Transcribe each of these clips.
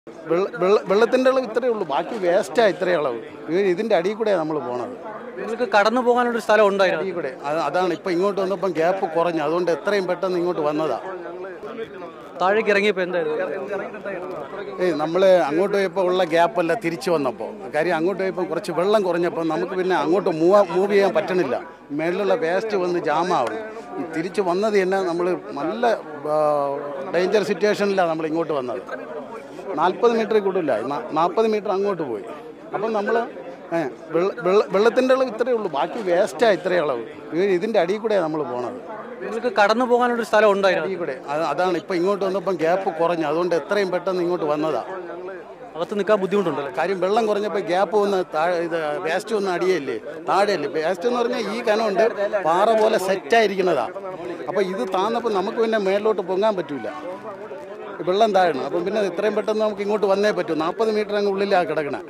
വെള്ള വെള്ള- വെള്ളത്തിന്റെ അളവ് ഇത്രയേ ഉള്ളൂ ബാക്കി വേസ്റ്റാ ഇത്രയും അളവ് ഇത് ഇതിന്റെ അടിയിൽ കൂടെ നമ്മൾ പോണത് നിങ്ങൾക്ക് കടന്നു പോകാനുള്ള ഒരു സ്ഥലം ഉണ്ടായിരുന്നു അടിയിൽ കൂടെ അത് അതാണ് ഇപ്പൊ ഇങ്ങോട്ട് വന്നപ്പം ഗ്യാപ്പ് കുറഞ്ഞു അതുകൊണ്ട് എത്രയും പെട്ടെന്ന് ഇങ്ങോട്ട് വന്നതാ താഴേക്ക് ഇറങ്ങിയപ്പോൾ എന്തായിരുന്നു ഏയ് നമ്മൾ അങ്ങോട്ട് പോയപ്പോൾ ഉള്ള ഗ്യാപ്പല്ല തിരിച്ചു വന്നപ്പോൾ കാര്യം അങ്ങോട്ട് പോയപ്പോൾ കുറച്ച് വെള്ളം കുറഞ്ഞപ്പോൾ നമുക്ക് പിന്നെ അങ്ങോട്ട് മൂവ് മൂവ് ചെയ്യാൻ പറ്റണില്ല മേളിലുള്ള വേസ്റ്റ് വന്ന് ജാമാവും തിരിച്ചു വന്നത് തന്നെ നമ്മൾ നല്ല ഡേഞ്ചർ സിറ്റുവേഷനിലാണ് നമ്മൾ ഇങ്ങോട്ട് വന്നത് നാൽപ്പത് മീറ്റർ കൂടുതലില്ല നാൽപ്പത് മീറ്റർ അങ്ങോട്ട് പോയി അപ്പം നമ്മൾ വെള്ളത്തിൻ്റെ അളവ് ഇത്രയേ ഉള്ളൂ ബാക്കി വേസ്റ്റാ ഇത്രയും അളവ് ഇത് ഇതിൻ്റെ അടിയിൽ കൂടെയാണ് നമ്മൾ പോണത് നിങ്ങൾക്ക് കടന്നു പോകാനുള്ള ഒരു സ്ഥലം ഉണ്ടായിരുന്നു അടിയിൽ കൂടെ അത് അതാണ് ഇപ്പം ഇങ്ങോട്ട് വന്നപ്പം ഗ്യാപ്പ് കുറഞ്ഞു അതുകൊണ്ട് എത്രയും പെട്ടെന്ന് ഇങ്ങോട്ട് വന്നതാ അകത്ത് നിൽക്കാൻ ബുദ്ധിമുട്ടുണ്ടല്ലോ കാര്യം വെള്ളം കുറഞ്ഞപ്പോൾ ഗ്യാപ്പ് ഒന്ന് താഴെ ഇത് വേസ്റ്റ് ഒന്ന് അടിയല്ലേ താഴെയല്ലേ വേസ്റ്റ് എന്ന് പറഞ്ഞാൽ ഈ കനമുണ്ട് പാറ പോലെ സെറ്റായിരിക്കുന്നതാ അപ്പോൾ ഇത് താന്നപ്പോൾ നമുക്ക് പിന്നെ മേളിലോട്ട് പൊങ്ങാൻ പറ്റൂല വെള്ളം താഴണം അപ്പം പിന്നെ ഇത്രയും പെട്ടെന്ന് നമുക്ക് ഇങ്ങോട്ട് വന്നേ പറ്റൂ നാൽപ്പത് മീറ്റർ അങ്ങ് ഉള്ളിലാണ് കിടക്കണേ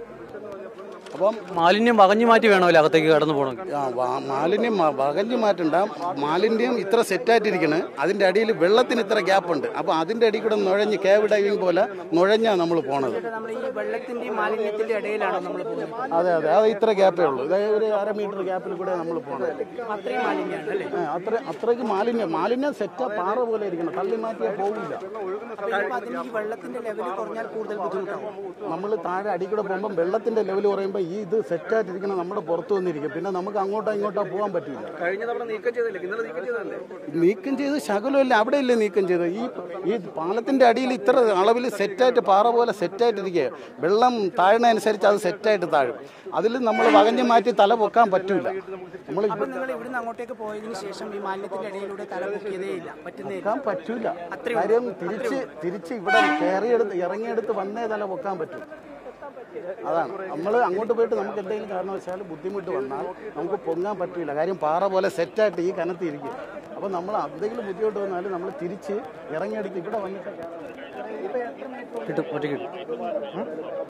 അപ്പം മാലിന്യം വകഞ്ഞു മാറ്റി വേണമല്ലോ അകത്തേക്ക് കടന്നു പോകണമെങ്കിൽ ആ, വാ- മാലിന്യം മ- വകഞ്ഞ് മാറ്റണ്ട മാലിന്യം ഇത്ര സെറ്റായിട്ടിരിക്കണ് അതിൻ്റെ അടിയിൽ വെള്ളത്തിന് ഇത്ര ഗ്യാപ്പ് ഉണ്ട് അപ്പോൾ അതിൻ്റെ അടിയിൽ കൂടെ നുഴഞ്ഞ് കേവ് ഡൈവിംഗ് പോലെ നുഴഞ്ഞാണ് നമ്മൾ പോണത് നമ്മൾ ഈ വെള്ളത്തിന്റെയും മാലിന്യത്തിന്റെ ഇടയിലാണോ നമ്മൾ പോകുന്നത് അതെ അതെ അത് ഇത്ര ഗ്യാപ്പേ ഉള്ളൂ ഇതായത് ഒരു അര മീറ്റർ ഗ്യാപ്പിൽ കൂടെ നമ്മൾ പോകണം അത്രയും മാലിന്യമാണ് അല്ലേ അത്ര അത്രയ്ക്ക് മാലിന്യം മാലിന്യം സെറ്റാ പാറ പോലെ ഇരിക്കണം തള്ളി മാറ്റിയാൽ പോകില്ല അപ്പൊ ഇനിയിപ്പോ അതിന് ഈ വെള്ളത്തിന്റെ ലെവൽ കുറഞ്ഞാൽ കൂടുതൽ ബുദ്ധിമുട്ടാവും നമ്മൾ താഴെ അടി കൂടെ പോകുമ്പോൾ വെള്ളത്തിന്റെ ലെവൽ കുറയുമ്പോൾ ഈ ഇത് സെറ്റായിട്ടിരിക്കണം നമ്മുടെ പുറത്ത് വന്നിരിക്കും പിന്നെ നമുക്ക് അങ്ങോട്ടോ ഇങ്ങോട്ടോ പോകാൻ പറ്റില്ല കഴിഞ്ഞ തവണ നീക്കം ചെയ്തില്ലേ ഇന്നലെ നീക്കം ചെയ്തതല്ലേ നീക്കം ചെയ്ത് ശകലമല്ല അവിടെയല്ലേ നീക്കം ചെയ്തത് ഈ ഈ പാലത്തിന്റെ അടിയിൽ ഇത്ര അളവിൽ സെറ്റായിട്ട് പാറ പോലെ സെറ്റായിട്ടിരിക്കുക വെള്ളം താഴുന്നതനുസരിച്ച് അത് സെറ്റായിട്ട് താഴും അതിൽ നമ്മൾ വകഞ്ഞ് മാറ്റി തല പൊക്കാൻ പറ്റൂല നമ്മൾ അപ്പൊ നിങ്ങൾ ഇവിടുന്ന് അങ്ങോട്ടേക്ക് പോയതിനു ശേഷം ഈ മാലിന്യത്തിന്റെ ഇടയിലൂടെ തല പൊക്കിയതേ ഇല്ല പറ്റുന്നേ ഇല്ല പൊക്കാൻ പറ്റൂല കാര്യം തിരിച്ച് തിരിച്ച് ഇവിടെ കയറിയെടുത്ത് ഇറങ്ങിയെടുത്ത് വന്നേ തല പൊക്കാൻ പറ്റും അതാണ് നമ്മൾ അങ്ങോട്ട് പോയിട്ട് നമുക്ക് എന്തെങ്കിലും കാരണവശാൽ ബുദ്ധിമുട്ട് വന്നാൽ നമുക്ക് പൊങ്ങാൻ പറ്റില്ല കാര്യം പാറ പോലെ സെറ്റായിട്ട് ഈ കനത്ത് ഇരിക്കും അപ്പോൾ നമ്മൾ എന്തെങ്കിലും ബുദ്ധിമുട്ട് വന്നാൽ നമ്മൾ തിരിച്ച് ഇറങ്ങിയെടുത്ത് ഇവിടെ വന്നിട്ട് കിട്ടും ഒറ്റ കിട്ടും